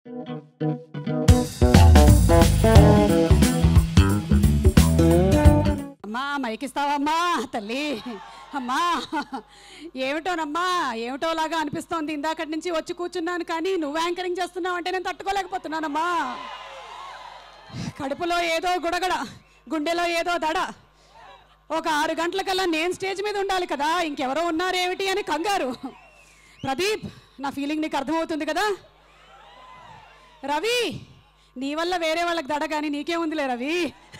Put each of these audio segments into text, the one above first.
అమ్మా మైకిస్తావమ్మా తల్లి అమ్మా ఏమిటోనమ్మా ఏమిటోలాగా అనిపిస్తోంది ఇందాకటి నుంచి వచ్చి కూర్చున్నాను కానీ నువ్వు యాంకరింగ్ చేస్తున్నావు అంటే నేను తట్టుకోలేకపోతున్నానమ్మా కడుపులో ఏదో గుడగడ గుండెలో ఏదో దడ ఒక ఆరు గంటలకల్లా నేను స్టేజ్ మీద ఉండాలి కదా ఇంకెవరో ఉన్నారేమిటి అని కంగారు ప్రదీప్ నా ఫీలింగ్ నీకు అర్థమవుతుంది కదా రవి నీ వల్ల వేరే వాళ్ళకి దడ కానీ నీకేముందిలే రవి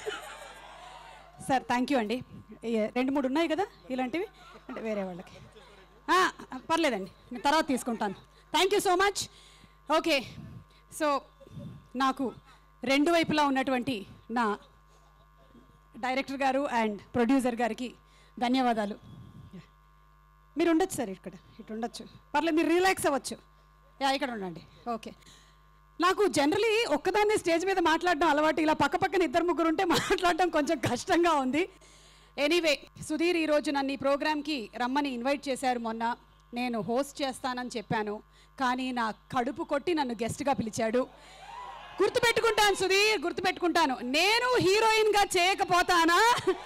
సార్ థ్యాంక్ యూ అండి ఏ- రెండు మూడు ఉన్నాయి కదా ఇలాంటివి అంటే వేరే వాళ్ళకి ఆ, పర్లేదండి నేను తర్వాత తీసుకుంటాను thank you so much okay so నాకు రెండు వైపులా ఉన్నటువంటి నా డైరెక్టర్ గారు అండ్ ప్రొడ్యూసర్ గారికి ధన్యవాదాలు మీరు ఉండొచ్చు సార్ ఇక్కడ ఇటు ఉండొచ్చు పర్లేదు మీరు రిలాక్స్ అవ్వచ్చు యా ఇక్కడ ఉండండి ఓకే నాకు జనరలీ ఒక్కదాన్ని స్టేజ్ మీద మాట్లాడడం అలవాటు ఇలా పక్క పక్కన ఇద్దరు ముగ్గురు ఉంటే మాట్లాడడం కొంచెం కష్టంగా ఉంది ఎనీవే సుధీర్ ఈరోజు నన్ను ఈ ప్రోగ్రామ్కి రమ్మని ఇన్వైట్ చేశారు మొన్న నేను హోస్ట్ చేస్తానని చెప్పాను కానీ నా కడుపు కొట్టి నన్ను గెస్ట్గా పిలిచాడు గుర్తుపెట్టుకుంటాను సుధీర్ గుర్తుపెట్టుకుంటాను నేను హీరోయిన్గా చేయకపోతానా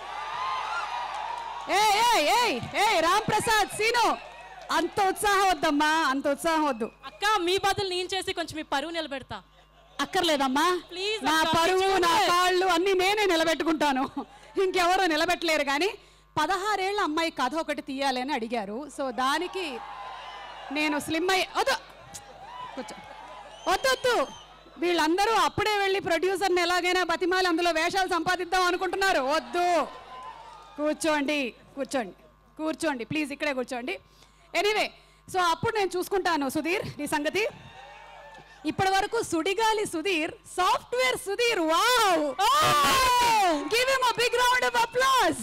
ఏ ఏ ఏ ఏ రామ్ ప్రసాద్ సీను అంత ఉత్సాహం వద్దమ్మా అంత ఉత్సాహం వద్దు అక్క మీ బదులు నేను చేసి కొంచెం మీ పరువు నిలబెడతా అక్కర్లేదమ్మా Please నా అక్క, పరువు please నా చూడండి. కాళ్ళు అన్నీ నేనే నిలబెట్టుకుంటాను ఇంకెవరూ నిలబెట్టలేరు కానీ పదహారేళ్ళ అమ్మాయి కథ ఒకటి తీయాలి అని అడిగారు సో దానికి నేను స్లిమ్ అయ్యి వద్దు కూర్చో వద్దు వద్దు వీళ్ళందరూ అప్పుడే వెళ్ళి ప్రొడ్యూసర్ని ఎలాగైనా బతిమాలి అందులో వేషాలు సంపాదిద్దాం అనుకుంటున్నారు వద్దు కూర్చోండి కూర్చోండి కూర్చోండి ప్లీజ్ ఇక్కడే కూర్చోండి ఎనీవే సో అప్పుడు నేను చూసుకుంటాను సుధీర్ నీ సంగతి ఇప్పటి వరకు Sudigali Sudheer software Sudheer wow give him a big round of applause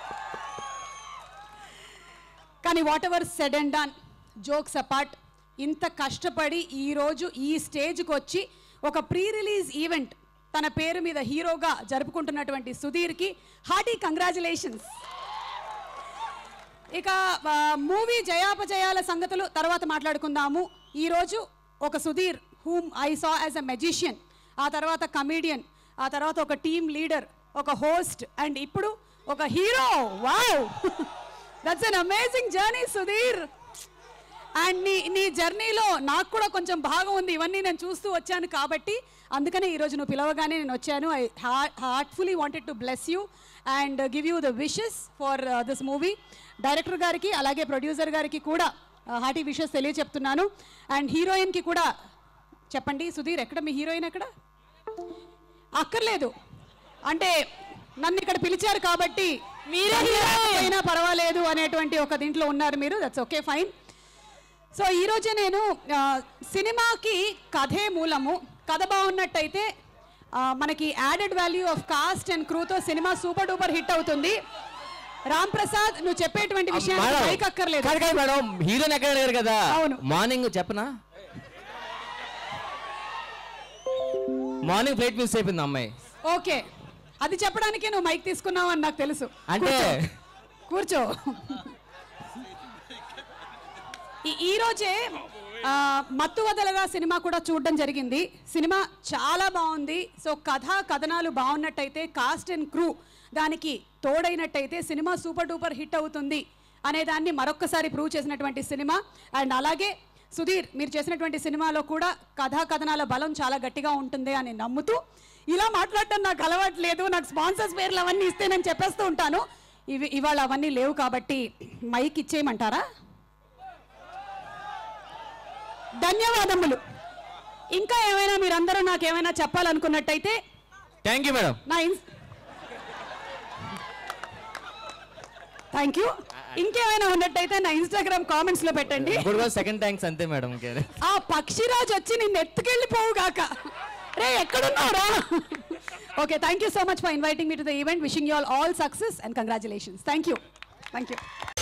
కానీ whatever said and done jokes apart ఇంత కష్టపడి ఈ రోజు ఈ స్టేజ్కి వచ్చి ఒక ప్రీ రిలీజ్ ఈవెంట్ తన పేరు మీద హీరోగా జరుపుకుంటున్నటువంటి సుధీర్కి హార్టీ కంగ్రాచులేషన్స్ ఇక మూవీ జయాపజయాల సంగతులు తర్వాత మాట్లాడుకుందాము ఈరోజు ఒక Sudheer whom I saw as a magician ఆ తర్వాత కమీడియన్ ఆ తర్వాత ఒక టీమ్ లీడర్ ఒక హోస్ట్ అండ్ ఇప్పుడు ఒక hero wow that's an amazing journey Sudheer and నీ నీ జర్నీలో నాకు కూడా కొంచెం భాగం ఉంది ఇవన్నీ నేను చూస్తూ వచ్చాను కాబట్టి అందుకనే ఈరోజు నువ్వు పిలవగానే నేను వచ్చాను I heartfully wanted to bless you and give you the wishes for this movie director గారికి అలాగే ప్రొడ్యూసర్ గారికి కూడా హార్టీ విషెస్ తెలియచెప్తున్నాను అండ్ హీరోయిన్కి కూడా చెప్పండి సుధీర్ ఎక్కడ మీ హీరోయిన్ ఎక్కడ అక్కర్లేదు అంటే నన్ను ఇక్కడ పిలిచారు కాబట్టి మీరే అయినా పర్వాలేదు అనేటువంటి ఒక దీంట్లో ఉన్నారు మీరు దట్స్ ఓకే ఫైన్ సో ఈరోజే నేను ఆ, సినిమాకి కథే మూలము కథ బాగున్నట్టయితే ఆ, మనకి added value of cast and క్రూతో సినిమా సూపర్ డూపర్ హిట్ అవుతుంది రామ్ ప్రసాద్ నువ్వు చెప్పేటువంటి విషయానికి పైకి అక్కర్లేదు కాదు కాదు మేడం హీరోని ఎక్కడ అడిగారు కదా అవును. మార్నింగ్ చెప్పనా మార్నింగ్ ఫ్లైట్ మిస్ అయిపోయింది అమ్మాయి ఓకే అది చెప్పడానికే నువ్వు మైక్ తీసుకున్నావు అని నాకు తెలుసు అంటే కూర్చో ఈ- ఈ రోజే ఆ, మత్తు వదలగా సినిమా కూడా చూడడం జరిగింది సినిమా చాలా బాగుంది సో కథ కథనాలు బాగున్నట్టయితే కాస్ట్ అండ్ క్రూ దానికి తోడైనట్టయితే సినిమా సూపర్ డూపర్ హిట్ అవుతుంది అనే దాన్ని మరొక్కసారి ప్రూవ్ చేసినటువంటి సినిమా అండ్ అలాగే సుధీర్ మీరు చేసినటువంటి సినిమాలో కూడా కథా కథనాల బలం చాలా గట్టిగా ఉంటుంది అని నమ్ముతూ ఇలా మాట్లాడటం నాకు అలవాటు లేదు నాకు స్పాన్సర్స్ పేర్లు అవన్నీ ఇస్తే నేను చెప్పేస్తూ ఉంటాను ఇవి ఇవాళ అవన్నీ లేవు కాబట్టి మైక్ ఇచ్చేయమంటారా ధన్యవాదములు ఇంకా ఏమైనా మీరందరూ నాకు ఏమైనా చెప్పాలనుకున్నట్టయితే థ్యాంక్ యూ మేడం నా ఇన్స్ థ్యాంక్ యూ ఇంకేమైనా ఉన్నట్టయితే నా ఇన్స్టాగ్రామ్ కామెంట్స్ లో పెట్టండి ఇప్పుడు సెకండ్ థ్యాంక్స్ అంతే మేడం ఇంకే ఆ పక్షిరాజు వచ్చి నిన్ను ఎత్తుకెళ్ళిపోవుగాక రే ఎక్కడున్నావురా okay thank you so much for inviting me to the event wishing you all all success and congratulations thank you thank you